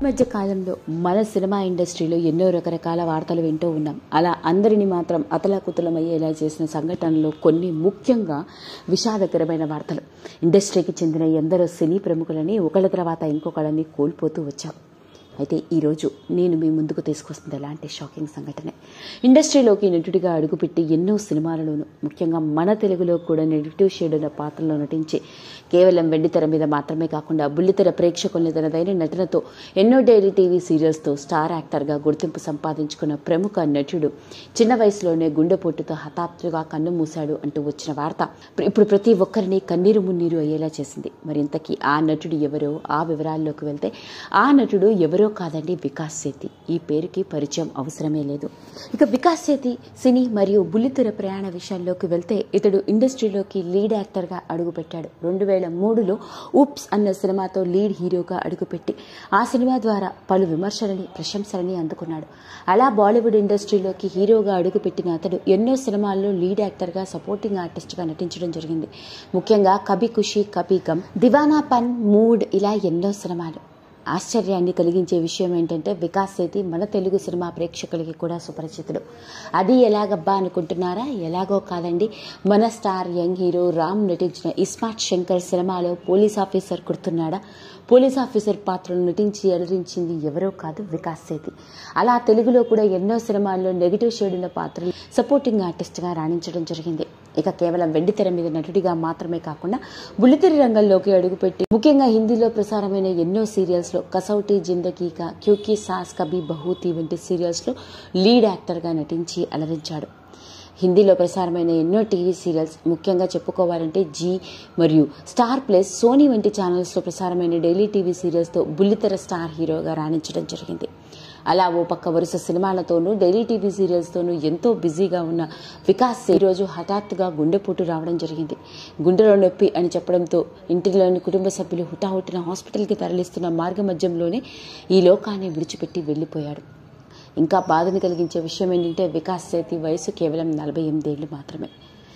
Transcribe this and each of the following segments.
మధ్య కాలంలో మన సినిమా ఇండస్ట్రీలో ఎన్నో రకరకాల వార్తలు వింటూ ఉన్నాం అలా అందరినీ మాత్రం అతలాకుతలమయ్యేలా చేసిన సంఘటనలో కొన్ని ముఖ్యంగా విషాదకరమైన వార్తలు ఇండస్ట్రీకి చెందిన ఎందరో సినీ ప్రముఖులని ఒకళ్ళ తర్వాత ఇంకొకళ్ళని కోల్పోతూ వచ్చాం అయితే ఈరోజు నేను మీ ముందుకు తీసుకొస్తుంది ఎలాంటి షాకింగ్ సంఘటనే ఇండస్ట్రీలోకి నటుడిగా అడుగుపెట్టి ఎన్నో సినిమాలలోనూ ముఖ్యంగా మన తెలుగులో కూడా నెగిటివ్ షేడ్ ఉన్న పాత్రలో నటించి కేవలం వెండితెర మీద మాత్రమే కాకుండా బుల్లితెర ప్రేక్షకుల్ని తనదైన నటనతో ఎన్నో డైలీ టీవీ సీరియల్స్తో స్టార్ యాక్టర్గా గుర్తింపు సంపాదించుకున్న ప్రముఖ నటుడు చిన్న వయసులోనే గుండెపోటుతో హఠాత్తుగా కన్ను మూశాడు అంటూ వచ్చిన వార్త ఇప్పుడు ప్రతి ఒక్కరిని కన్నీరు మున్నీరు అయ్యేలా చేసింది మరి ఇంతకీ ఆ నటుడు ఎవరో ఆ వివరాల్లోకి వెళ్తే ఆ నటుడు ఎవరో కాదండి వికాస్ సేతి ఈ పేరుకి పరిచయం అవసరమే లేదు ఇక వికాస్ సేతి సినీ మరియు బుల్లితెర ప్రయాణ విషయాల్లోకి వెళ్తే ఇతడు ఇండస్ట్రీలోకి లీడ్ యాక్టర్గా అడుగుపెట్టాడు రెండు వేల మూడులో ఉప్స్ అన్న సినిమాతో లీడ్ హీరోగా అడుగుపెట్టి ఆ సినిమా ద్వారా పలు విమర్శలని ప్రశంసలని అందుకున్నాడు అలా బాలీవుడ్ ఇండస్ట్రీలోకి హీరోగా అడుగుపెట్టిన అతడు ఎన్నో సినిమాల్లో లీడ్ యాక్టర్గా సపోర్టింగ్ ఆర్టిస్ట్గా నటించడం జరిగింది ముఖ్యంగా కభీ ఖుషి కభీ గమ్ దివానా పన్ మూడ్ ఇలా ఎన్నో సినిమాలు ఆశ్చర్యాన్ని కలిగించే విషయం ఏంటంటే వికాస్ సేతి మన తెలుగు సినిమా ప్రేక్షకులకి కూడా సుపరిచితుడు అది ఎలాగబ్బా అనుకుంటున్నారా ఎలాగో కాదండి మన స్టార్ యంగ్ హీరో రామ్ నటించిన ఇస్మార్ట్ శంకర్ సినిమాలో పోలీస్ ఆఫీసర్ కుడుతున్నాడా పోలీస్ ఆఫీసర్ పాత్రను నటించి అలరించింది ఎవరో కాదు వికాస్ సేతి అలా తెలుగులో కూడా ఎన్నో సినిమాల్లో నెగిటివ్ షేడ్ ఉన్న పాత్రలు సపోర్టింగ్ ఆర్టిస్ట్గా రాణించడం జరిగింది ఇక కేవలం వెండితెర మీద నటుడిగా మాత్రమే కాకుండా బుల్లితెర రంగంలోకి అడుగుపెట్టి ముఖ్యంగా హిందీలో ప్రసారమైన ఎన్నో సీరియల్స్లో కసౌటి జిందగీగా క్యూకీ సాస్ కబీ బహూతి వంటి సీరియల్స్లో లీడ్ యాక్టర్గా నటించి అలరించాడు హిందీలో ప్రసారమైన ఎన్నో టీవీ సీరియల్స్ ముఖ్యంగా చెప్పుకోవాలంటే జీ మరియు స్టార్ ప్లస్ సోనీ వంటి ఛానల్స్లో ప్రసారమైన డైలీ టీవీ సీరియల్స్తో బుల్లితెర స్టార్ హీరోగా రాణించడం జరిగింది అలా ఓ పక్క వరుస సినిమాలతోనూ డైలీ టీవీ సీరియల్స్తోనూ ఎంతో బిజీగా ఉన్న వికాస్ ఈరోజు హఠాత్తుగా గుండెపోటు రావడం జరిగింది గుండెలో నొప్పి అని చెప్పడంతో ఇంటిలోని కుటుంబ సభ్యులు హుటాహుటిన హాస్పిటల్కి తరలిస్తున్న మార్గ మధ్యంలోనే ఈ లోకాన్ని విడిచిపెట్టి వెళ్ళిపోయాడు ఇంకా బాధను కలిగించే విషయం ఏంటంటే వికాస్ సేతి వయసు కేవలం నలభై ఎనిమిదేళ్లు మాత్రమే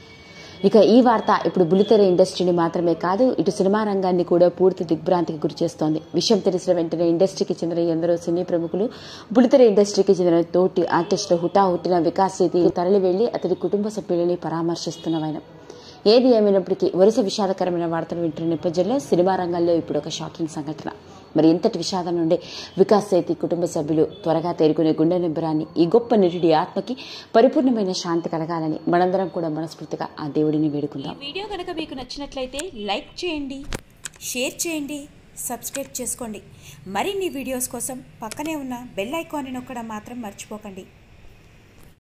ఇక ఈ వార్త ఇప్పుడు బుల్లితెర ఇండస్ట్రీని మాత్రమే కాదు ఇటు సినిమా రంగాన్ని కూడా పూర్తి దిగ్భ్రాంతికి గురి చేస్తోంది విషయం తెలిసిన వెంటనే ఇండస్ట్రీకి చెందిన ఎందరో సినీ ప్రముఖులు బుల్లితెర ఇండస్ట్రీకి చెందిన తోటి ఆర్టిస్టులు హుటాహుట్టిన వికాస్ సేతి తరలి వెళ్లి అతడి కుటుంబ సభ్యులని పరామర్శిస్తున్నవైన ఏది ఏమైనప్పటికీ వరుస విషాదకరమైన వార్తలు వింటున్న నేపథ్యంలో సినిమా రంగంలో ఇప్పుడు ఒక షాకింగ్ సంఘటన మరి ఇంతటి విషాదం నుండి వికాస్ సేతి కుటుంబ సభ్యులు త్వరగా తేరుకునే గుండె నిబ్బరాన్ని ఈ గొప్ప నటుడి ఆత్మకి పరిపూర్ణమైన శాంతి కలగాలని మనందరం కూడా మనస్ఫూర్తిగా ఆ దేవుడిని వేడుకుందాం ఈ వీడియో కనుక మీకు నచ్చినట్లయితే లైక్ చేయండి షేర్ చేయండి సబ్స్క్రైబ్ చేసుకోండి మరిన్ని వీడియోస్ కోసం పక్కనే ఉన్న బెల్ ఐకాన్ని నొక్కడం మాత్రం మర్చిపోకండి